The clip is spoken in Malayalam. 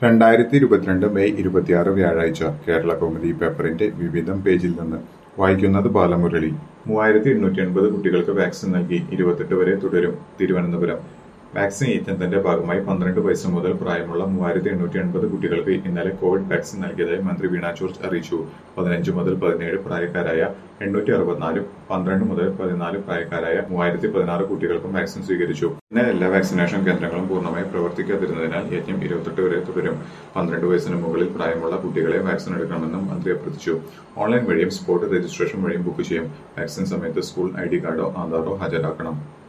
രണ്ടായിരത്തി ഇരുപത്തിരണ്ട് മെയ് ഇരുപത്തിയാറ് വ്യാഴാഴ്ച കേരള കൗമുദി പേപ്പറിന്റെ വിവിധം പേജിൽ നിന്ന് വായിക്കുന്നത് ബാലമുരളി മൂവായിരത്തി എണ്ണൂറ്റി എൺപത് കുട്ടികൾക്ക് വാക്സിൻ നൽകി ഇരുപത്തെട്ട് വരെ തുടരും തിരുവനന്തപുരം വാക്സിൻ യജ്ഞത്തിന്റെ ഭാഗമായി പന്ത്രണ്ട് വയസ്സ് മുതൽ പ്രായമുള്ള മൂവായിരത്തി എണ്ണൂറ്റി എൺപത് കുട്ടികൾക്ക് ഇന്നലെ കോവിഡ് വാക്സിൻ നൽകിയതായി മന്ത്രി വീണ ജോർജ് അറിയിച്ചു പതിനഞ്ച് മുതൽ പതിനേഴ് പ്രായക്കാരായ എണ്ണൂറ്റി അറുപത്തിനാലും പന്ത്രണ്ട് മുതൽ പതിനാല് പ്രായക്കാരായ മൂവായിരത്തി പതിനാറ് കുട്ടികൾക്കും വാക്സിൻ സ്വീകരിച്ചു ഇന്ന് എല്ലാ വാക്സിനേഷൻ കേന്ദ്രങ്ങളും പൂർണ്ണമായി പ്രവർത്തിക്കാതിരുന്നതിനാൽ യജ്ഞം ഇരുപത്തെട്ട് വരെ തുടരും പന്ത്രണ്ട് വയസ്സിന് മുകളിൽ പ്രായമുള്ള കുട്ടികളെ വാക്സിൻ എടുക്കണമെന്നും മന്ത്രി അഭ്യർത്ഥിച്ചു ഓൺലൈൻ വഴിയും സ്പോട്ട് രജിസ്ട്രേഷൻ വഴിയും ബുക്ക് ചെയ്യും വാക്സിൻ സമയത്ത് സ്കൂൾ ഐ ഡി കാർഡോ ആധാറോ ഹാജരാക്കണം